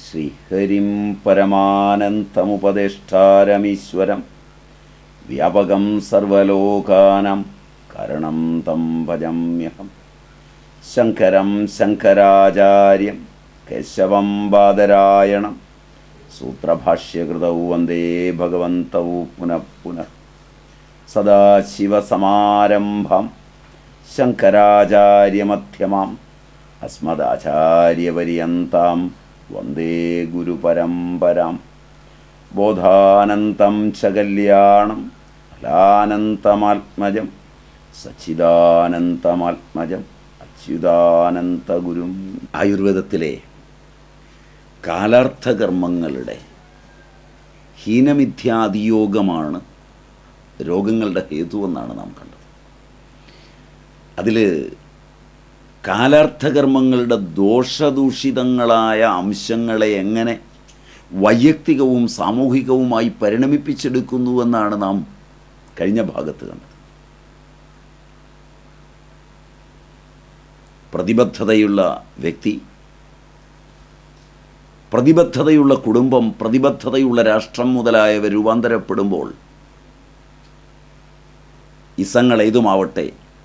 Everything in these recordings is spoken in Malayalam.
ശ്രീഹരിം പരമാനന്തമുപദേഷ്ടാരമീശ്വരം വ്യാപകം സർവലോകാനം കരണം തം ഭജമ്യഹം ശങ്കരം ശങ്കരാചാര്യം കേശവം ബാദരായണം സൂത്രഭാഷ്യകൃതൗ വന്ദേ ഭഗവന്തൗ പുനഃ പുനഃ സദാശിവസമാരംഭം ശങ്കരാചാര്യമധ്യമാം അസ്മദാചാര്യപര്യന്താം വന്ദേ ഗുരുപരമ്പരാം ബോധാനന്തം ച കല്യാണം ഫലാനന്തമാത്മജം സച്ചിദാനന്തമാത്മജം അച്യുതാനന്തഗുരും ആയുർവേദത്തിലെ കാലാർത്ഥകർമ്മങ്ങളുടെ ഹീനമിഥ്യാതിയോഗമാണ് രോഗങ്ങളുടെ ഹേതുവെന്നാണ് നാം കണ്ടത് അതിൽ കാലാർത്ഥകർമ്മങ്ങളുടെ ദോഷദൂഷിതങ്ങളായ അംശങ്ങളെ എങ്ങനെ വൈയക്തികവും സാമൂഹികവുമായി പരിണമിപ്പിച്ചെടുക്കുന്നുവെന്നാണ് നാം കഴിഞ്ഞ ഭാഗത്ത് കണ്ടത് പ്രതിബദ്ധതയുള്ള വ്യക്തി പ്രതിബദ്ധതയുള്ള കുടുംബം പ്രതിബദ്ധതയുള്ള രാഷ്ട്രം മുതലായവ രൂപാന്തരപ്പെടുമ്പോൾ ഇസങ്ങൾ ഏതുമാവട്ടെ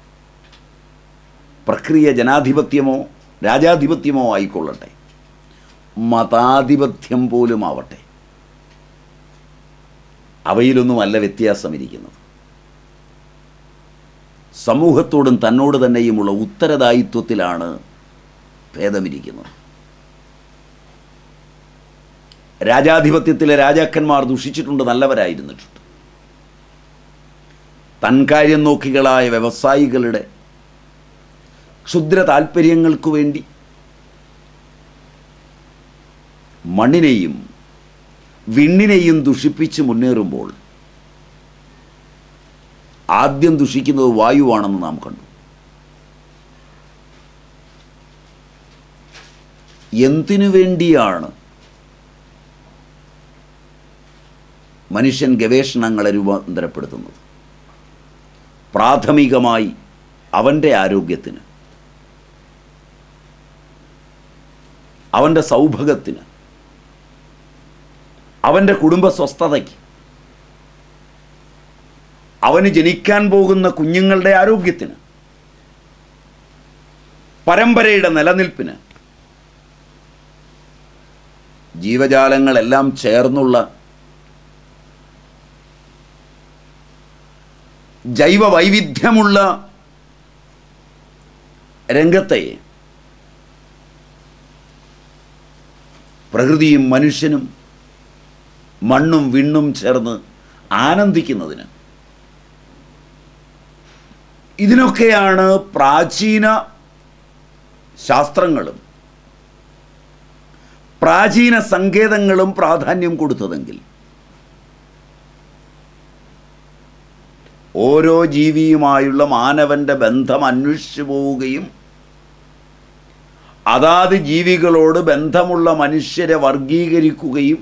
പ്രക്രിയ ജനാധിപത്യമോ രാജാധിപത്യമോ ആയിക്കൊള്ളട്ടെ മതാധിപത്യം പോലും ആവട്ടെ അവയിലൊന്നുമല്ല വ്യത്യാസമിരിക്കുന്നത് സമൂഹത്തോടും തന്നോട് തന്നെയുമുള്ള ഉത്തരദായിത്വത്തിലാണ് ഭേദമിരിക്കുന്നത് രാജാധിപത്യത്തിലെ രാജാക്കന്മാർ ദുഷിച്ചിട്ടുണ്ട് നല്ലവരായിരുന്നിട്ടുണ്ട് തൻകാര്യം നോക്കികളായ വ്യവസായികളുടെ ക്ഷുദ്ര താല്പര്യങ്ങൾക്കു വേണ്ടി മണ്ണിനെയും വിണ്ണിനെയും ദുഷിപ്പിച്ച് മുന്നേറുമ്പോൾ ആദ്യം ദുഷിക്കുന്നത് വായുവാണെന്ന് നാം കണ്ടു എന്തിനു വേണ്ടിയാണ് മനുഷ്യൻ ഗവേഷണങ്ങളെ രൂപാന്തരപ്പെടുത്തുന്നത് പ്രാഥമികമായി അവൻ്റെ ആരോഗ്യത്തിന് അവൻ്റെ സൗഭഗത്തിന് അവൻ്റെ കുടുംബ സ്വസ്ഥതയ്ക്ക് അവന് ജനിക്കാൻ പോകുന്ന കുഞ്ഞുങ്ങളുടെ ആരോഗ്യത്തിന് പരമ്പരയുടെ നിലനിൽപ്പിന് ജീവജാലങ്ങളെല്ലാം ചേർന്നുള്ള ജൈവ വൈവിധ്യമുള്ള രംഗത്തെ പ്രകൃതിയും മനുഷ്യനും മണ്ണും വിണ്ണും ചേർന്ന് ആനന്ദിക്കുന്നതിന് ഇതിനൊക്കെയാണ് പ്രാചീന ശാസ്ത്രങ്ങളും പ്രാചീന സങ്കേതങ്ങളും പ്രാധാന്യം കൊടുത്തതെങ്കിൽ ഓരോ ജീവിയുമായുള്ള മാനവന്റെ ബന്ധം അന്വേഷിച്ചു പോവുകയും അതാത് ജീവികളോട് ബന്ധമുള്ള മനുഷ്യരെ വർഗീകരിക്കുകയും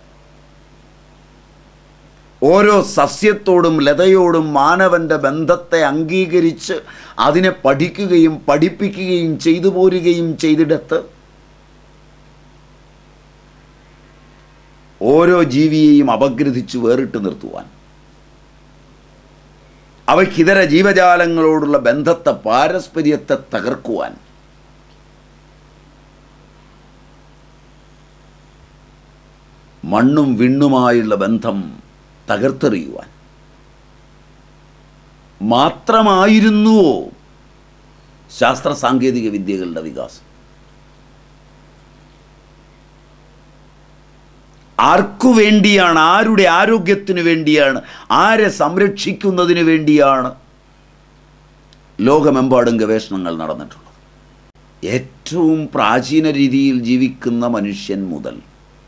ഓരോ സസ്യത്തോടും ലതയോടും മാനവന്റെ ബന്ധത്തെ അംഗീകരിച്ച് അതിനെ പഠിക്കുകയും പഠിപ്പിക്കുകയും ചെയ്തു പോരുകയും ചെയ്തിടത്ത് ഓരോ ജീവിയെയും അപഗ്രഥിച്ച് വേറിട്ട് നിർത്തുവാൻ അവയ്ക്കിതര ജീവജാലങ്ങളോടുള്ള ബന്ധത്തെ പാരസ്പര്യത്തെ തകർക്കുവാൻ മണ്ണും വിണ്ണുമായുള്ള ബന്ധം തകർത്തെറിയുവാൻ മാത്രമായിരുന്നുവോ ശാസ്ത്ര സാങ്കേതിക വിദ്യകളുടെ വികാസം ആർക്കു വേണ്ടിയാണ് ആരുടെ ആരോഗ്യത്തിനു വേണ്ടിയാണ് ആരെ സംരക്ഷിക്കുന്നതിന് വേണ്ടിയാണ് ലോകമെമ്പാടും ഗവേഷണങ്ങൾ നടന്നിട്ടുള്ളത് ഏറ്റവും പ്രാചീന രീതിയിൽ ജീവിക്കുന്ന മനുഷ്യൻ മുതൽ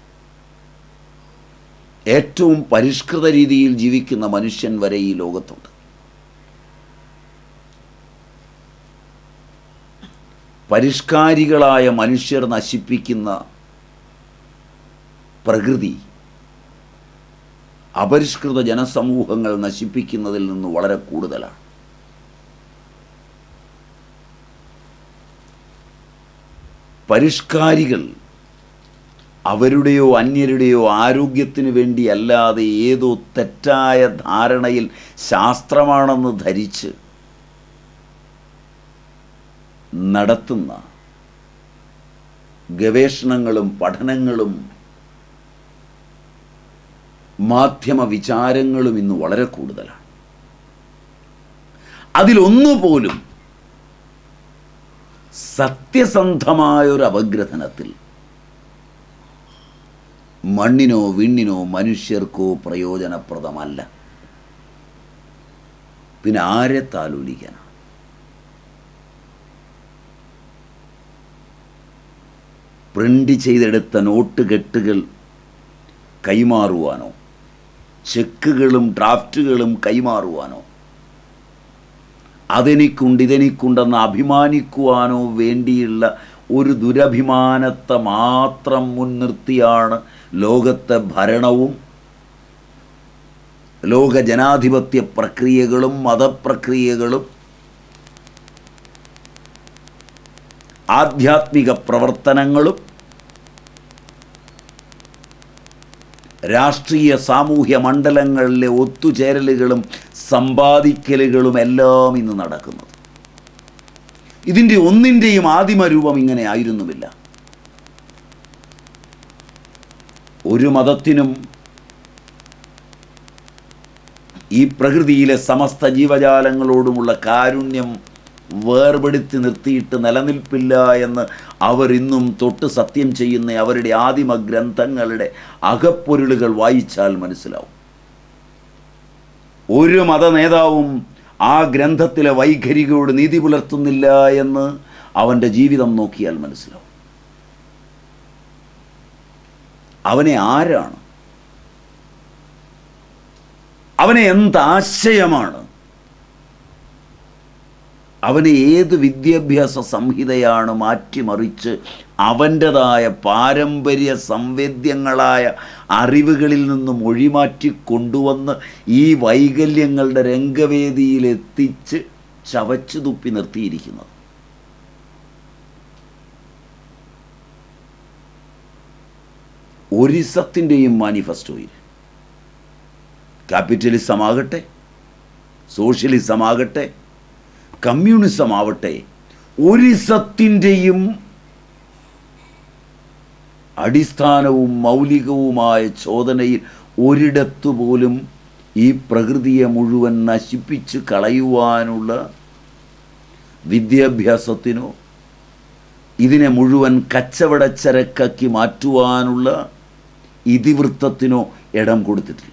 ഏറ്റവും പരിഷ്കൃത രീതിയിൽ ജീവിക്കുന്ന മനുഷ്യൻ വരെ ഈ ലോകത്തുണ്ട് പരിഷ്കാരികളായ മനുഷ്യർ നശിപ്പിക്കുന്ന പ്രകൃതി അപരിഷ്കൃത ജനസമൂഹങ്ങൾ നശിപ്പിക്കുന്നതിൽ നിന്ന് വളരെ കൂടുതലാണ് പരിഷ്കാരികൾ അവരുടെയോ അന്യരുടെയോ ആരോഗ്യത്തിന് വേണ്ടി അല്ലാതെ ഏതോ തെറ്റായ ധാരണയിൽ ശാസ്ത്രമാണെന്ന് ധരിച്ച് നടത്തുന്ന ഗവേഷണങ്ങളും പഠനങ്ങളും മാധ്യമ വിചാരങ്ങളും ഇന്ന് വളരെ കൂടുതലാണ് അതിലൊന്നുപോലും സത്യസന്ധമായൊരു അപഗ്രഥനത്തിൽ മണ്ണിനോ വിണ്ണിനോ മനുഷ്യർക്കോ പ്രയോജനപ്രദമല്ല പിന്നെ ആരെ താലോലിക്കാനാണ് പ്രിന്റ് ചെയ്തെടുത്ത നോട്ട് കെട്ടുകൾ കൈമാറുവാനോ ചെക്കുകളും ഡ്രാഫ്റ്റുകളും കൈമാറുവാനോ അതെനിക്കുണ്ട് ഇതെനിക്കുണ്ടെന്ന് അഭിമാനിക്കുവാനോ വേണ്ടിയുള്ള ഒരു ദുരഭിമാനത്തെ മാത്രം മുൻനിർത്തിയാണ് ലോകത്തെ ഭരണവും ലോക ജനാധിപത്യ പ്രക്രിയകളും മതപ്രക്രിയകളും ആധ്യാത്മിക പ്രവർത്തനങ്ങളും രാഷ്ട്രീയ സാമൂഹ്യ മണ്ഡലങ്ങളിലെ ഒത്തുചേരലുകളും സമ്പാദിക്കലുകളും എല്ലാം ഇന്ന് നടക്കുന്നത് ഇതിൻ്റെ ഒന്നിൻ്റെയും ആദിമ രൂപം ഇങ്ങനെ ആയിരുന്നുമില്ല ഒരു മതത്തിനും ഈ പ്രകൃതിയിലെ സമസ്ത ജീവജാലങ്ങളോടുമുള്ള കാരുണ്യം വേർപെടുത്തി നിർത്തിയിട്ട് നിലനിൽപ്പില്ല എന്ന് അവർ ഇന്നും തൊട്ട് സത്യം ചെയ്യുന്ന അവരുടെ ആദിമ ഗ്രന്ഥങ്ങളുടെ അകപ്പൊരുളുകൾ വായിച്ചാൽ മനസ്സിലാവും ഒരു മത നേതാവും ആ ഗ്രന്ഥത്തിലെ വൈഖരികയോട് നീതി പുലർത്തുന്നില്ല എന്ന് അവൻ്റെ ജീവിതം നോക്കിയാൽ മനസ്സിലാവും അവനെ ആരാണ് അവനെ എന്താശയമാണ് അവനെ ഏത് വിദ്യാഭ്യാസ സംഹിതയാണ് മാറ്റിമറിച്ച് അവൻ്റെതായ പാരമ്പര്യ സംവേദ്യങ്ങളായ അറിവുകളിൽ നിന്നും ഒഴിമാറ്റി കൊണ്ടുവന്ന് ഈ വൈകല്യങ്ങളുടെ രംഗവേദിയിൽ എത്തിച്ച് ചവച്ചു തുപ്പി നിർത്തിയിരിക്കുന്നത് ഒരിസത്തിൻ്റെയും മാനിഫെസ്റ്റോയിൽ ക്യാപിറ്റലിസം ആകട്ടെ സോഷ്യലിസം ആകട്ടെ കമ്മ്യൂണിസം ആവട്ടെ ഒരിസത്തിൻ്റെയും അടിസ്ഥാനവും മൗലികവുമായ ചോദനയിൽ ഒരിടത്തു പോലും ഈ പ്രകൃതിയെ മുഴുവൻ നശിപ്പിച്ച് കളയുവാനുള്ള വിദ്യാഭ്യാസത്തിനോ ഇതിനെ മുഴുവൻ കച്ചവടച്ചരക്കാക്കി മാറ്റുവാനുള്ള ഇതിവൃത്തത്തിനോ ഇടം കൊടുത്തിട്ടില്ല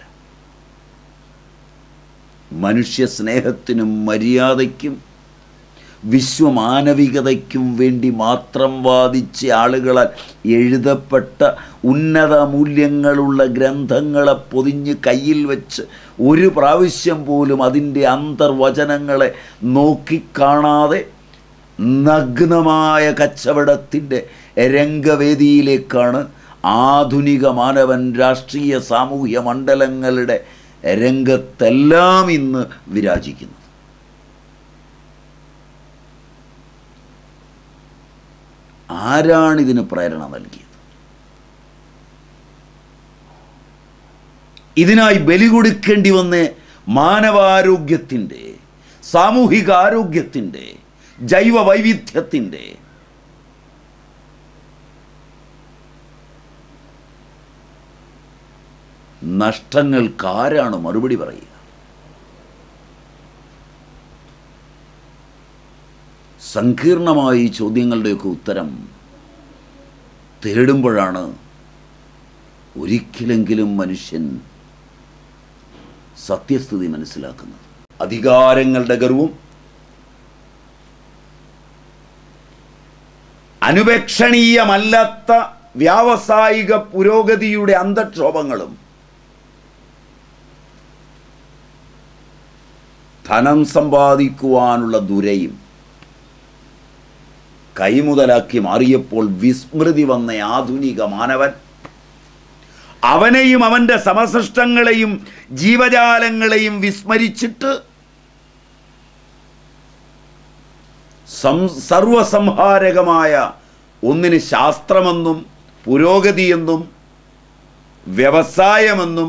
മനുഷ്യ സ്നേഹത്തിനും മര്യാദയ്ക്കും വിശ്വമാനവികതയ്ക്കും വേണ്ടി മാത്രം വാദിച്ച ആളുകളാൽ എഴുതപ്പെട്ട ഉന്നത മൂല്യങ്ങളുള്ള ഗ്രന്ഥങ്ങളെ പൊതിഞ്ഞ് കയ്യിൽ വെച്ച് ഒരു പ്രാവശ്യം പോലും അതിൻ്റെ അന്തർവചനങ്ങളെ നോക്കിക്കാണാതെ നഗ്നമായ കച്ചവടത്തിൻ്റെ രംഗവേദിയിലേക്കാണ് ആധുനിക മാനവൻ രാഷ്ട്രീയ സാമൂഹ്യ മണ്ഡലങ്ങളുടെ രംഗത്തെല്ലാം ഇന്ന് വിരാജിക്കുന്നത് ആരാണിതിന് പ്രേരണ നൽകിയത് ഇതിനായി ബലി കൊടുക്കേണ്ടി വന്ന മാനവാരോഗ്യത്തിൻ്റെ സാമൂഹിക ആരോഗ്യത്തിൻ്റെ ജൈവ വൈവിധ്യത്തിൻ്റെ നഷ്ടങ്ങൾക്കാരാണ് മറുപടി പറയുക സങ്കീർണമായ ഈ ചോദ്യങ്ങളുടെയൊക്കെ ഉത്തരം തേടുമ്പോഴാണ് ഒരിക്കലെങ്കിലും മനുഷ്യൻ സത്യസ്ഥിതി മനസ്സിലാക്കുന്നത് അധികാരങ്ങളുടെ ഗർവും അനുപേക്ഷണീയമല്ലാത്ത വ്യാവസായിക പുരോഗതിയുടെ അന്തക്ഷോഭങ്ങളും ധനം സമ്പാദിക്കുവാനുള്ള ദുരയും കൈമുതലാക്കി മാറിയപ്പോൾ വിസ്മൃതി വന്ന ആധുനിക മാനവൻ അവനെയും അവൻ്റെ സമസൃഷ്ടങ്ങളെയും ജീവജാലങ്ങളെയും വിസ്മരിച്ചിട്ട് സം സർവസംഹാരകമായ ഒന്നിന് ശാസ്ത്രമെന്നും പുരോഗതിയെന്നും വ്യവസായമെന്നും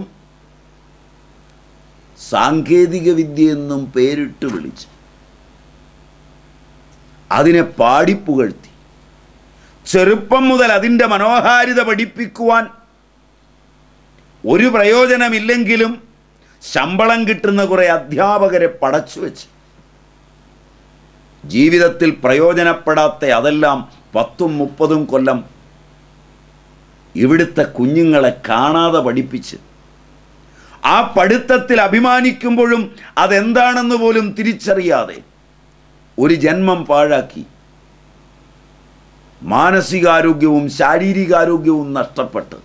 സാങ്കേതിക വിദ്യയെന്നും പേരിട്ട് വിളിച്ച് അതിനെ പാടിപ്പുകഴ്ത്തി ചെറുപ്പം മുതൽ അതിൻ്റെ മനോഹാരിത പഠിപ്പിക്കുവാൻ ഒരു പ്രയോജനമില്ലെങ്കിലും ശമ്പളം കിട്ടുന്ന കുറേ അധ്യാപകരെ പടച്ചു വെച്ച് ജീവിതത്തിൽ പ്രയോജനപ്പെടാത്ത അതെല്ലാം പത്തും മുപ്പതും കൊല്ലം ഇവിടുത്തെ കുഞ്ഞുങ്ങളെ കാണാതെ പഠിപ്പിച്ച് ആ പഠിത്തത്തിൽ അഭിമാനിക്കുമ്പോഴും അതെന്താണെന്ന് പോലും തിരിച്ചറിയാതെ ഒരു ജന്മം പാഴാക്കി മാനസികാരോഗ്യവും ശാരീരികാരോഗ്യവും നഷ്ടപ്പെട്ട്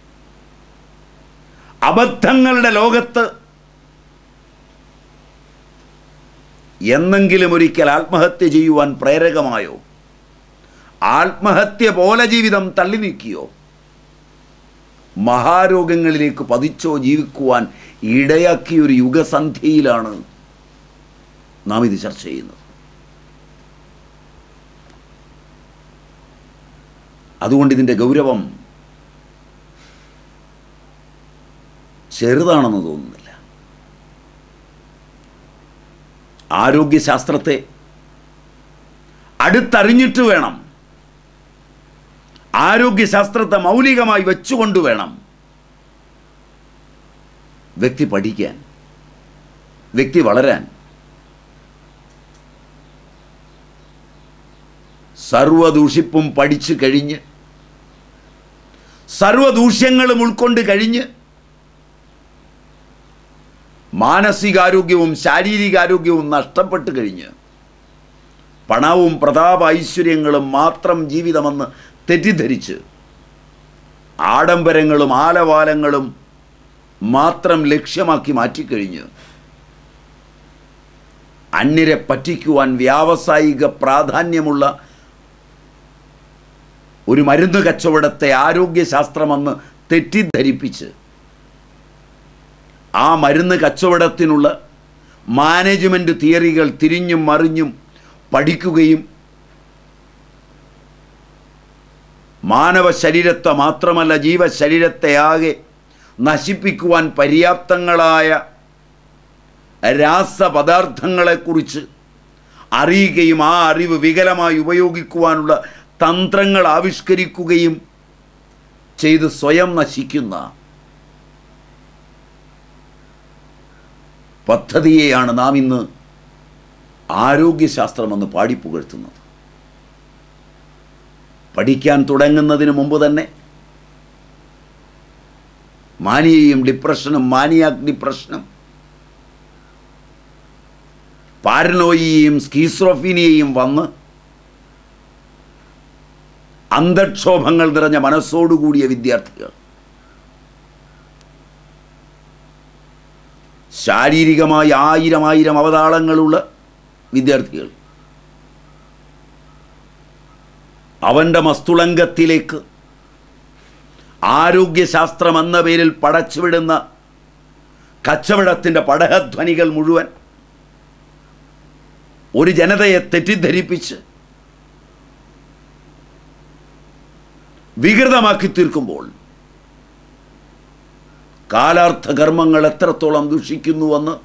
അബദ്ധങ്ങളുടെ ലോകത്ത് എന്നെങ്കിലും ഒരിക്കൽ ആത്മഹത്യ ചെയ്യുവാൻ പ്രേരകമായോ ആത്മഹത്യ പോലെ ജീവിതം തള്ളി നീക്കിയോ മഹാരോഗങ്ങളിലേക്ക് പതിച്ചോ ജീവിക്കുവാൻ ഇടയാക്കിയ ഒരു യുഗസന്ധ്യയിലാണ് നാം ഇത് ചർച്ച ചെയ്യുന്നത് അതുകൊണ്ട് ഇതിൻ്റെ ഗൗരവം ചെറുതാണെന്ന് തോന്നുന്നില്ല ആരോഗ്യശാസ്ത്രത്തെ അടുത്തറിഞ്ഞിട്ട് വേണം ആരോഗ്യശാസ്ത്രത്തെ മൗലികമായി വെച്ചുകൊണ്ട് വേണം വ്യക്തി പഠിക്കാൻ വ്യക്തി വളരാൻ സർവദൂഷിപ്പും പഠിച്ചു കഴിഞ്ഞ് സർവദൂഷ്യങ്ങളും ഉൾക്കൊണ്ട് കഴിഞ്ഞ് മാനസികാരോഗ്യവും ശാരീരികാരോഗ്യവും നഷ്ടപ്പെട്ട് കഴിഞ്ഞ് പണവും പ്രതാപ ഐശ്വര്യങ്ങളും മാത്രം ജീവിതമെന്ന് തെറ്റിദ്ധരിച്ച് ആഡംബരങ്ങളും ആലവാലങ്ങളും മാത്രം ലക്ഷ്യമാക്കി മാറ്റിക്കഴിഞ്ഞ് അന്യരെ പറ്റിക്കുവാൻ വ്യാവസായിക പ്രാധാന്യമുള്ള ഒരു മരുന്ന് കച്ചവടത്തെ ആരോഗ്യശാസ്ത്രമെന്ന് തെറ്റിദ്ധരിപ്പിച്ച് ആ മരുന്ന് കച്ചവടത്തിനുള്ള മാനേജ്മെൻറ്റ് തിയറികൾ തിരിഞ്ഞും മറിഞ്ഞും പഠിക്കുകയും മാനവ ശരീരത്തെ മാത്രമല്ല ജീവശരീരത്തെ ആകെ നശിപ്പിക്കുവാൻ പര്യാപ്തങ്ങളായ രാസപദാർത്ഥങ്ങളെക്കുറിച്ച് അറിയുകയും ആ അറിവ് വികലമായി ഉപയോഗിക്കുവാനുള്ള തന്ത്രങ്ങൾ ആവിഷ്കരിക്കുകയും ചെയ്ത് സ്വയം നശിക്കുന്ന പദ്ധതിയെയാണ് നാം ഇന്ന് ആരോഗ്യശാസ്ത്രമെന്ന് പാടിപ്പുകഴ്ത്തുന്നത് പഠിക്കാൻ തുടങ്ങുന്നതിന് മുമ്പ് തന്നെ മാനിയയും ഡിപ്രഷനും മാനിയാക് ഡിപ്രഷനും പാരനോയിയെയും സ്കീസ്രോഫീനിയെയും വന്ന് അന്തക്ഷോഭങ്ങൾ നിറഞ്ഞ മനസ്സോടുകൂടിയ വിദ്യാർത്ഥികൾ ശാരീരികമായി ആയിരം ആയിരം അവതാളങ്ങളുള്ള വിദ്യാർത്ഥികൾ അവൻ്റെ മസ്തുളങ്കത്തിലേക്ക് ആരോഗ്യശാസ്ത്രം എന്ന പേരിൽ പടച്ചുവിടുന്ന കച്ചവടത്തിൻ്റെ പടഹധ്വനികൾ മുഴുവൻ ഒരു ജനതയെ തെറ്റിദ്ധരിപ്പിച്ച് വികൃതമാക്കി തീർക്കുമ്പോൾ കാലാർത്ഥ കർമ്മങ്ങൾ എത്രത്തോളം ദുഷിക്കുന്നുവെന്ന്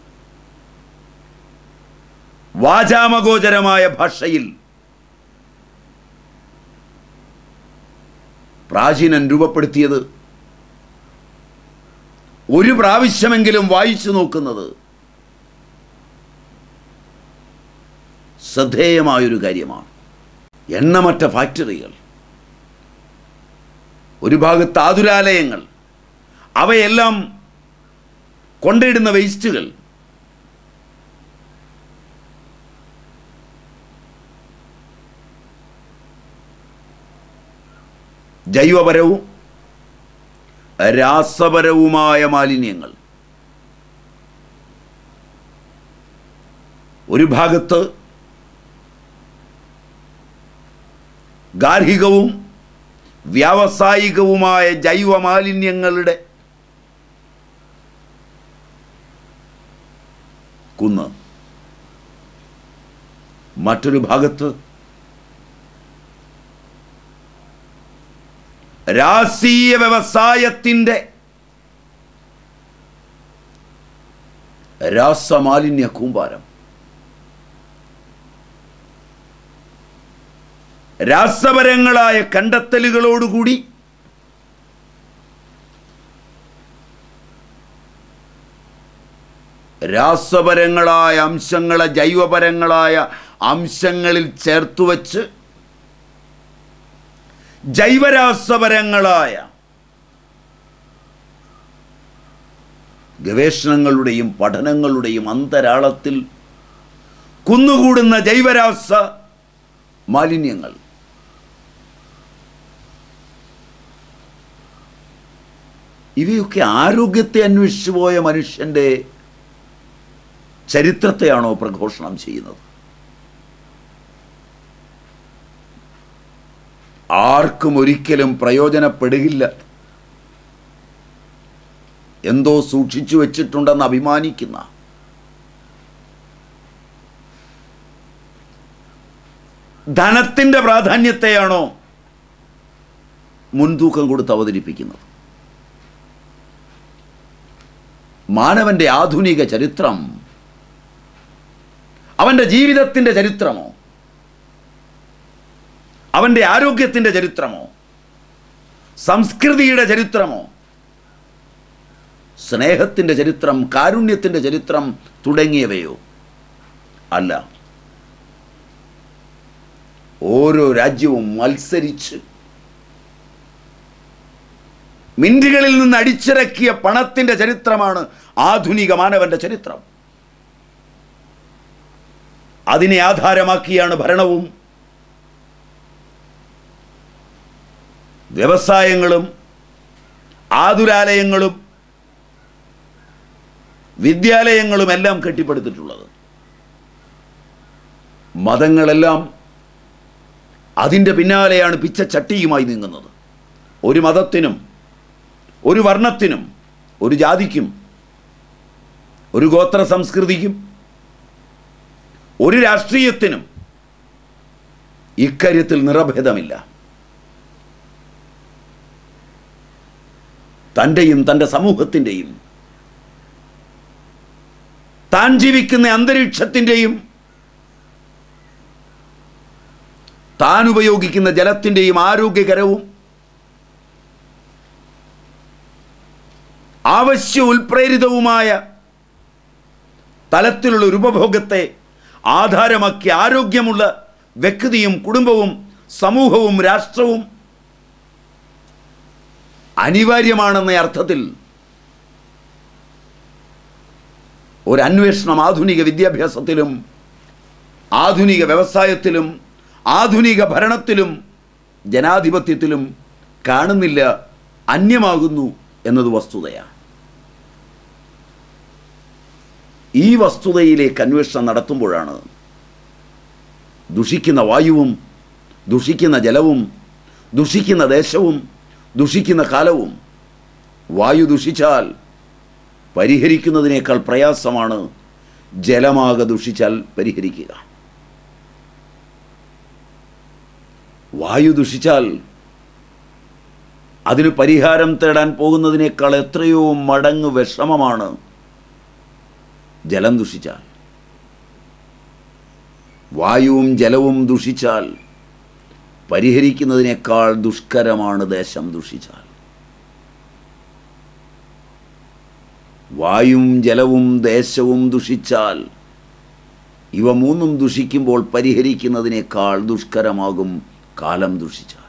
വാചാമഗോചരമായ ഭാഷയിൽ പ്രാചീനൻ രൂപപ്പെടുത്തിയത് ഒരു പ്രാവശ്യമെങ്കിലും വായിച്ചു നോക്കുന്നത് ശ്രദ്ധേയമായൊരു കാര്യമാണ് എണ്ണമറ്റ ഫാക്ടറികൾ ഒരു ഭാഗത്ത് ആതുരാലയങ്ങൾ അവയെല്ലാം കൊണ്ടിടുന്ന വേസ്റ്റുകൾ ജൈവപരവും രാസപരവുമായ മാലിന്യങ്ങൾ ഒരു ഭാഗത്ത് ഗാർഹികവും വ്യാവസായികവുമായ ജൈവ മാലിന്യങ്ങളുടെ കുന്ന് മറ്റൊരു ഭാഗത്ത് രാഷ്ട്രീയ വ്യവസായത്തിൻ്റെ രാസമാലിന്യ കൂമ്പാരം രാസപരങ്ങളായ കണ്ടെത്തലുകളോടുകൂടി രാസപരങ്ങളായ അംശങ്ങളെ ജൈവപരങ്ങളായ അംശങ്ങളിൽ ചേർത്തുവച്ച് ജൈവരാസപരങ്ങളായ ഗവേഷണങ്ങളുടെയും പഠനങ്ങളുടെയും അന്തരാളത്തിൽ കുന്നുകൂടുന്ന ജൈവരാസ മാലിന്യങ്ങൾ ഇവയൊക്കെ ആരോഗ്യത്തെ അന്വേഷിച്ചു പോയ മനുഷ്യൻ്റെ ചരിത്രത്തെയാണോ പ്രഘോഷണം ചെയ്യുന്നത് ആർക്കും ഒരിക്കലും പ്രയോജനപ്പെടുകില്ല എന്തോ സൂക്ഷിച്ചു വച്ചിട്ടുണ്ടെന്ന് അഭിമാനിക്കുന്ന ധനത്തിൻ്റെ പ്രാധാന്യത്തെയാണോ മുൻതൂക്കം കൊടുത്ത് അവതരിപ്പിക്കുന്നത് മാനവന്റെ ആധുനിക ചരിത്രം അവൻ്റെ ജീവിതത്തിൻ്റെ ചരിത്രമോ അവൻ്റെ ആരോഗ്യത്തിൻ്റെ ചരിത്രമോ സംസ്കൃതിയുടെ ചരിത്രമോ സ്നേഹത്തിൻ്റെ ചരിത്രം കാരുണ്യത്തിൻ്റെ ചരിത്രം തുടങ്ങിയവയോ അല്ല ഓരോ രാജ്യവും മത്സരിച്ച് മിൻറ്റുകളിൽ നിന്ന് അടിച്ചിറക്കിയ പണത്തിൻ്റെ ചരിത്രമാണ് ആധുനിക മാനവന്റെ ചരിത്രം അതിനെ ആധാരമാക്കിയാണ് ഭരണവും വ്യവസായങ്ങളും ആതുരാലയങ്ങളും വിദ്യാലയങ്ങളും എല്ലാം കെട്ടിപ്പടുത്തിട്ടുള്ളത് മതങ്ങളെല്ലാം അതിൻ്റെ പിന്നാലെയാണ് പിച്ചച്ചട്ടിയുമായി നീങ്ങുന്നത് ഒരു മതത്തിനും ഒരു വർണ്ണത്തിനും ഒരു ജാതിക്കും ഒരു ഗോത്ര സംസ്കൃതിക്കും ഒരു രാഷ്ട്രീയത്തിനും ഇക്കാര്യത്തിൽ നിറഭേദമില്ല തൻ്റെയും തൻ്റെ സമൂഹത്തിൻ്റെയും താൻ ജീവിക്കുന്ന അന്തരീക്ഷത്തിൻ്റെയും താൻ ഉപയോഗിക്കുന്ന ജലത്തിൻ്റെയും ആരോഗ്യകരവും ആവശ്യ ഉൽപ്രേരിതവുമായ തലത്തിലുള്ള ഒരു ഉപഭോഗത്തെ ആധാരമാക്കി ആരോഗ്യമുള്ള വ്യക്തിയും കുടുംബവും സമൂഹവും രാഷ്ട്രവും അനിവാര്യമാണെന്ന അർത്ഥത്തിൽ ഒരു അന്വേഷണം ആധുനിക വിദ്യാഭ്യാസത്തിലും ആധുനിക വ്യവസായത്തിലും ആധുനിക ഭരണത്തിലും ജനാധിപത്യത്തിലും കാണുന്നില്ല അന്യമാകുന്നു എന്നത് വസ്തുതയാണ് ഈ വസ്തുതയിലേക്ക് അന്വേഷണം നടത്തുമ്പോഴാണ് ദുഷിക്കുന്ന വായുവും ദുഷിക്കുന്ന ജലവും ദുഷിക്കുന്ന ദേശവും ദുഷിക്കുന്ന കാലവും വായു ദുഷിച്ചാൽ പരിഹരിക്കുന്നതിനേക്കാൾ പ്രയാസമാണ് ജലമാകെ ദുഷിച്ചാൽ പരിഹരിക്കുക വായു ദുഷിച്ചാൽ അതിന് പരിഹാരം തേടാൻ പോകുന്നതിനേക്കാൾ എത്രയോ മടങ്ങ് വിഷമമാണ് ജലം ദുഷിച്ചാൽ വായുവും ജലവും ദുഷിച്ചാൽ പരിഹരിക്കുന്നതിനേക്കാൾ ദുഷ്കരമാണ് ദേശം ദുഷിച്ചാൽ വായുവും ജലവും ദേശവും ദുഷിച്ചാൽ ഇവ മൂന്നും ദുഷിക്കുമ്പോൾ പരിഹരിക്കുന്നതിനേക്കാൾ ദുഷ്കരമാകും കാലം ദുഷിച്ചാൽ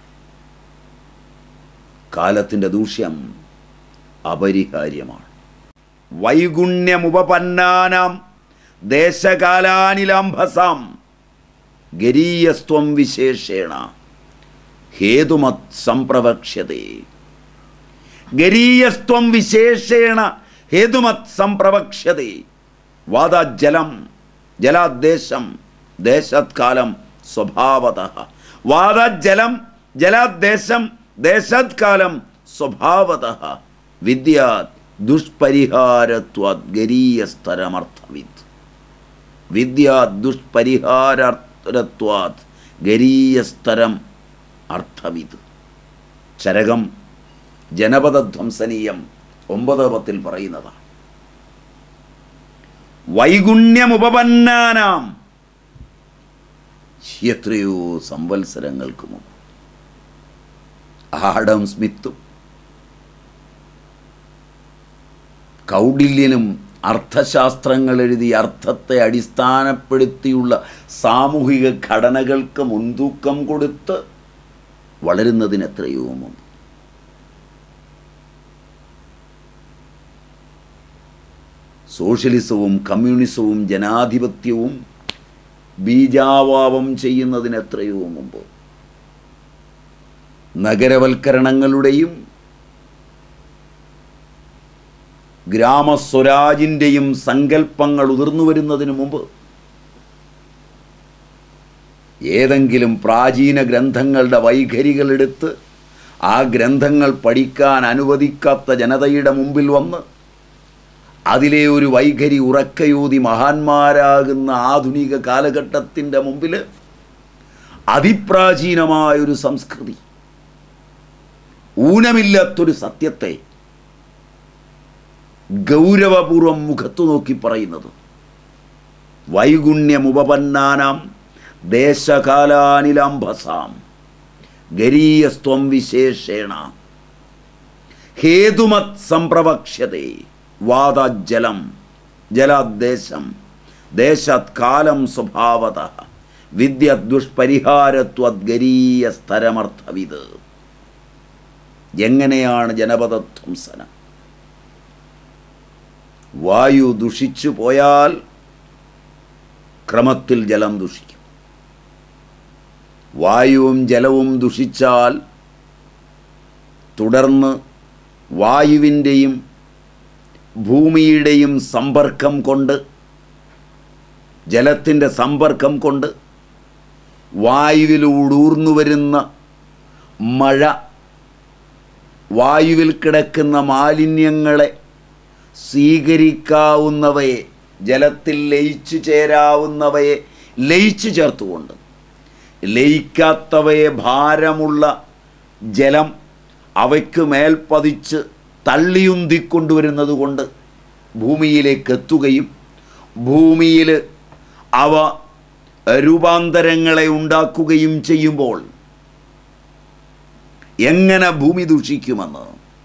കാലത്തിൻ്റെ ദൂഷ്യം അപരിഹാര്യമാണ് വൈഗുണ്യമുപപന്നാനാം ദേശകാലാനിലാംഭസാം ഗരീയസ്ത്വം വിശേഷേണ ഹേതുമത് സംപ്രവക്ഷ്യതേ ഗരീയസ്ത്വം വിശേഷേണ ഹേതുമത് സംപ്രവക്ഷ്യതേ വാദജലം ജലാദേശം ദേശത്കാലം സ്വഭാവത വാദജലം ജലാദേശം ദേശത്കാലം സ്വഭാവത വിദ്യാത് ദുഷ്പരിഹാരത്വാത് ഗരീയസ്തരമർത്ഥവിത് വിദ്യാത് ദുഷ്പരിഹാരത്വാത് ഗരീയസ്തരം അർത്ഥവിത് ചരകം ജനപദധ്വംസനീയം ഒമ്പത് പത്തിൽ പറയുന്നതാണ് വൈഗുണ്യമുപപന്നാനാം എത്രയോ സംവത്സരങ്ങൾക്ക് മുമ്പ് ആഡം സ്മിത്തും കൗഡില്യനും അർത്ഥശാസ്ത്രങ്ങൾ എഴുതി അർത്ഥത്തെ അടിസ്ഥാനപ്പെടുത്തിയുള്ള സാമൂഹിക ഘടനകൾക്ക് മുൻതൂക്കം കൊടുത്ത് വളരുന്നതിന് എത്രയോ മുമ്പ് സോഷ്യലിസവും കമ്മ്യൂണിസവും ജനാധിപത്യവും ബീജാവാപം ചെയ്യുന്നതിന് എത്രയോ മുമ്പ് നഗരവൽക്കരണങ്ങളുടെയും ഗ്രാമസ്വരാജിൻ്റെയും സങ്കല്പങ്ങൾ ഉതിർന്നു വരുന്നതിന് മുമ്പ് ഏതെങ്കിലും പ്രാചീന ഗ്രന്ഥങ്ങളുടെ വൈഖരികളെടുത്ത് ആ ഗ്രന്ഥങ്ങൾ പഠിക്കാൻ അനുവദിക്കാത്ത ജനതയുടെ മുമ്പിൽ വന്ന് അതിലെ ഒരു വൈഖരി ഉറക്കയൂതി മഹാന്മാരാകുന്ന ആധുനിക കാലഘട്ടത്തിൻ്റെ മുമ്പിൽ അതിപ്രാചീനമായൊരു സംസ്കൃതി ഊനമില്ലാത്തൊരു സത്യത്തെ ഗൗരവപൂർവം മുഖത്തു നോക്കി പറയുന്നത് വൈഗുണ്യമുപപന്നാനാം ദേശകാലാനിലാംഭസാം ഗരീയസ്ത്വം വിശേഷേണ ഹേതുമത് സംപ്രവക്ഷ്യതേ വാദജലം ജലദേശം ദേശത് കാലം സ്വഭാവത വിദ്യ ദുഷ്പരിഹാരത്വദ്ഗരീയ സ്ഥരമർത്ഥവിത് എങ്ങനെയാണ് ജനപദധ്വംസനം വായു ദുഷിച്ചു പോയാൽ ക്രമത്തിൽ ജലം ദുഷിക്കും വായുവും ജലവും ദുഷിച്ചാൽ തുടർന്ന് വായുവിൻ്റെയും ഭൂമിയുടെയും സമ്പർക്കം കൊണ്ട് ജലത്തിൻ്റെ സമ്പർക്കം കൊണ്ട് വായുവിലൂടൂർന്നു വരുന്ന മഴ വായുവിൽ കിടക്കുന്ന മാലിന്യങ്ങളെ സ്വീകരിക്കാവുന്നവയെ ജലത്തിൽ ലയിച്ചു ചേരാവുന്നവയെ ലയിച്ചു ചേർത്തുകൊണ്ട് ലയിക്കാത്തവയെ ഭാരമുള്ള ജലം അവയ്ക്ക് മേൽ പതിച്ച് തള്ളിയുന്തിക്കൊണ്ടുവരുന്നത് കൊണ്ട് ഭൂമിയിലേക്ക് എത്തുകയും ഭൂമിയിൽ അവ രൂപാന്തരങ്ങളെ ഉണ്ടാക്കുകയും ചെയ്യുമ്പോൾ എങ്ങനെ ഭൂമി ദൂഷിക്കുമെന്ന്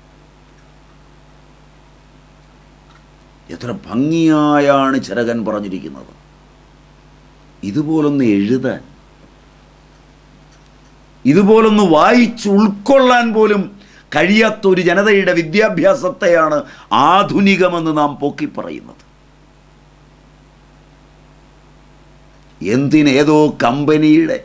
എത്ര ഭംഗിയായാണ് ചരകൻ പറഞ്ഞിരിക്കുന്നത് ഇതുപോലൊന്ന് എഴുതാൻ ഇതുപോലൊന്ന് വായിച്ച് ഉൾക്കൊള്ളാൻ പോലും കഴിയാത്ത ഒരു ജനതയുടെ വിദ്യാഭ്യാസത്തെയാണ് ആധുനികമെന്ന് നാം പൊക്കി പറയുന്നത് എന്തിനേതോ കമ്പനിയുടെ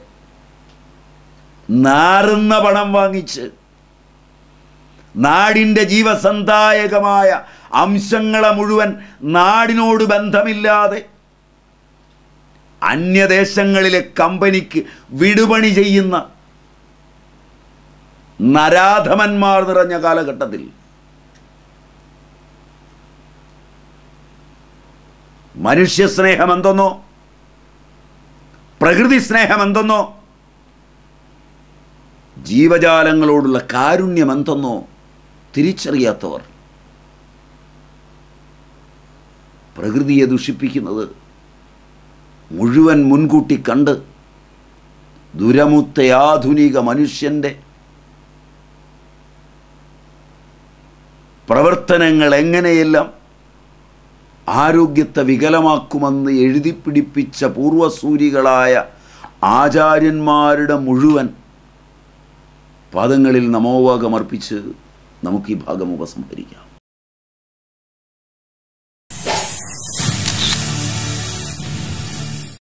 നാറുന്ന പണം വാങ്ങിച്ച് നാടിൻ്റെ ജീവസന്ധായകമായ അംശങ്ങളെ മുഴുവൻ നാടിനോട് ബന്ധമില്ലാതെ അന്യദേശങ്ങളിലെ കമ്പനിക്ക് വിടുപണി ചെയ്യുന്ന നരാധമന്മാർ നിറഞ്ഞ കാലഘട്ടത്തിൽ മനുഷ്യ സ്നേഹം എന്തെന്നോ പ്രകൃതി സ്നേഹം എന്തെന്നോ ജീവജാലങ്ങളോടുള്ള കാരുണ്യം എന്തെന്നോ തിരിച്ചറിയാത്തവർ പ്രകൃതിയെ ദുഷിപ്പിക്കുന്നത് മുഴുവൻ മുൻകൂട്ടി കണ്ട് ദുരമുത്ത ആധുനിക മനുഷ്യൻ്റെ പ്രവർത്തനങ്ങൾ എങ്ങനെയെല്ലാം ആരോഗ്യത്തെ വികലമാക്കുമെന്ന് എഴുതി പിടിപ്പിച്ച പൂർവസൂരികളായ ആചാര്യന്മാരുടെ മുഴുവൻ പാദങ്ങളിൽ നമോവാകമർപ്പിച്ച് നമുക്ക് ഈ ഭാഗം ഉപസംഹരിക്കാം